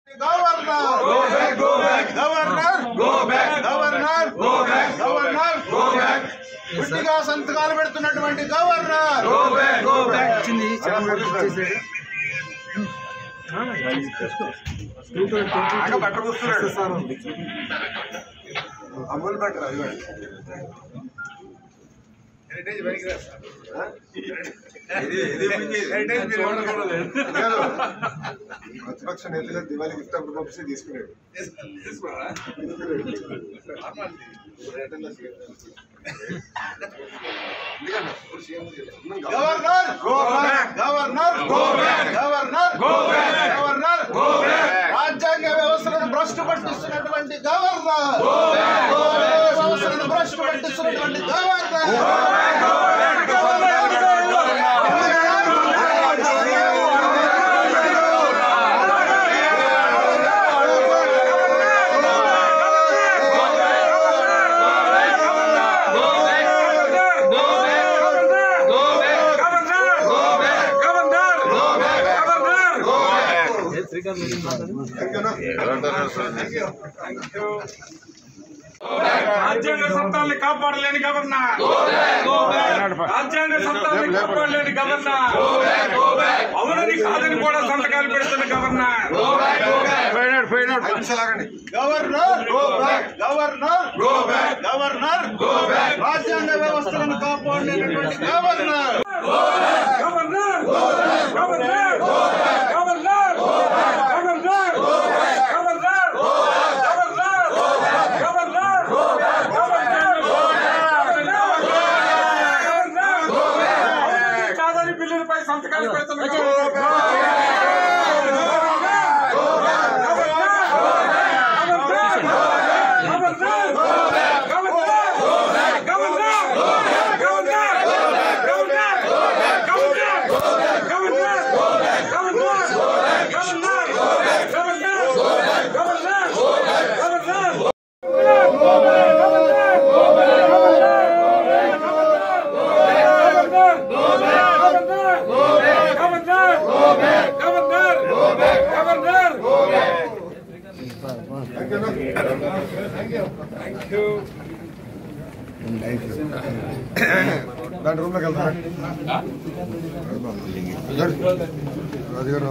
Governor Go back, go back. Governor Go back. Governor Go back. Governor Go back. గుడ్డిగా సంతకాలు పెడుతున్నటువంటి governor Go back, go back. వచ్చింది చాలా వరకు ఇచ్చేసాడు బాగా పట్టబోస్తున్నాడు సార్ ఉంది అమూల్ బట్టర్ అది హెరిటేజ్ పనికిరా హెరిటేజ్ మీరు ఎవరు కొనలేదు. ప్రతిపక్ష నేతగా దివాళీ గిఫ్ట్ అప్పుడు పంపిస్తే తీసుకున్నాడు governor Go back. Governor Go back. Governor Go back. Governor Go back. రాజ్యాంగ వ్యవస్థలను భ్రష్టు పట్టిస్తున్నటువంటి governor Go back. Go back. వ్యవస్థలను భ్రష్టు పట్టిస్తున్నటువంటి గవర్నర్ రాజ్యాంగ సత్తాల్ని కాపాడలేని గవర్నర్ రాజ్యాంగ సత్తాల్ని కాపాడలేని గవర్నర్ అవునని కాదని కూడా సంతకాలు పెడుతున్న గవర్నర్ గవర్నర్ గవర్నర్ గవర్నర్ రాజ్యాంగ వ్యవస్థలను కాపాడలేనటువంటి governor governor governor governor governor governor governor governor కాదని బిల్లులపై సంతకాలు పెడుతున్న దాని రూమ్ లోకి వెళ్తారా రాజుగారు